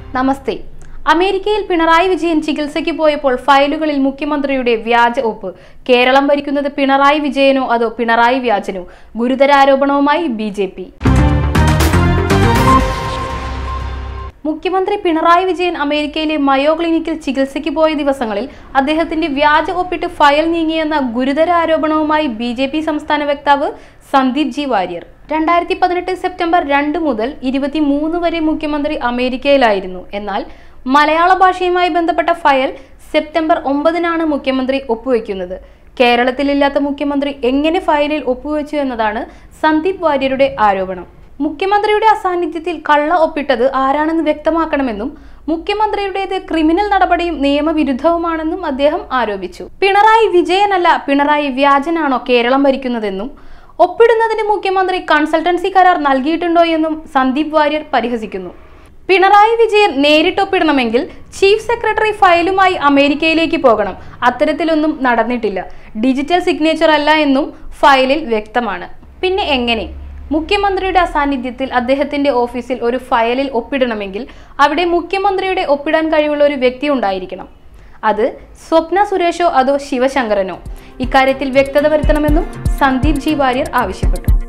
നമസ്തേ അമേരിക്കയിൽ പിണറായി വിജയൻ ചികിത്സയ്ക്ക് പോയപ്പോൾ ഫയലുകളിൽ മുഖ്യമന്ത്രിയുടെ വ്യാജ ഒപ്പ് കേരളം ഭരിക്കുന്നത് പിണറായി വിജയനോ അതോ പിണറായി വ്യാജനോ ഗുരുതര ആരോപണവുമായി ബി ജെ പി മുഖ്യമന്ത്രി പിണറായി വിജയൻ അമേരിക്കയിലെ മയോ ക്ലിനിക്കിൽ ചികിത്സയ്ക്ക് പോയ ദിവസങ്ങളിൽ അദ്ദേഹത്തിന്റെ വ്യാജ ഒപ്പിട്ട് ഫയൽ നീങ്ങിയെന്ന ഗുരുതര ആരോപണവുമായി ബി ജെ പി സംസ്ഥാന വക്താവ് സന്ദീപ് ജി വാര്യർ രണ്ടായിരത്തി പതിനെട്ട് സെപ്റ്റംബർ രണ്ട് മുതൽ ഇരുപത്തിമൂന്ന് വരെ മുഖ്യമന്ത്രി അമേരിക്കയിലായിരുന്നു എന്നാൽ മലയാള ഭാഷയുമായി ബന്ധപ്പെട്ട ഫയൽ സെപ്റ്റംബർ ഒമ്പതിനാണ് മുഖ്യമന്ത്രി ഒപ്പുവെക്കുന്നത് കേരളത്തിലില്ലാത്ത മുഖ്യമന്ത്രി എങ്ങനെ ഫയലിൽ ഒപ്പുവെച്ചു എന്നതാണ് സന്ദീപ് വാര്യരുടെ ആരോപണം മുഖ്യമന്ത്രിയുടെ അസാന്നിധ്യത്തിൽ കള്ള ഒപ്പിട്ടത് ആരാണെന്ന് വ്യക്തമാക്കണമെന്നും മുഖ്യമന്ത്രിയുടേത് ക്രിമിനൽ നടപടിയും നിയമവിരുദ്ധവുമാണെന്നും അദ്ദേഹം ആരോപിച്ചു പിണറായി വിജയനല്ല പിണറായി വ്യാജനാണോ കേരളം ഭരിക്കുന്നതെന്നും ഒപ്പിടുന്നതിന് മുഖ്യമന്ത്രി കൺസൾട്ടൻസി കരാർ നൽകിയിട്ടുണ്ടോ എന്നും സന്ദീപ് വാര്യർ പരിഹസിക്കുന്നു പിണറായി വിജയൻ നേരിട്ടൊപ്പിടണമെങ്കിൽ ചീഫ് സെക്രട്ടറി ഫയലുമായി അമേരിക്കയിലേക്ക് പോകണം അത്തരത്തിലൊന്നും നടന്നിട്ടില്ല ഡിജിറ്റൽ സിഗ്നേച്ചർ അല്ല എന്നും ഫയലിൽ വ്യക്തമാണ് പിന്നെ എങ്ങനെ മുഖ്യമന്ത്രിയുടെ അസാന്നിധ്യത്തിൽ അദ്ദേഹത്തിന്റെ ഓഫീസിൽ ഒരു ഫയലിൽ ഒപ്പിടണമെങ്കിൽ അവിടെ മുഖ്യമന്ത്രിയുടെ ഒപ്പിടാൻ കഴിവുള്ള ഒരു വ്യക്തി ഉണ്ടായിരിക്കണം അത് സ്വപ്ന സുരേഷോ അതോ ശിവശങ്കരനോ ഇക്കാര്യത്തിൽ വ്യക്തത വരുത്തണമെന്നും സന്ദീപ് ജി വാര്യർ ആവശ്യപ്പെട്ടു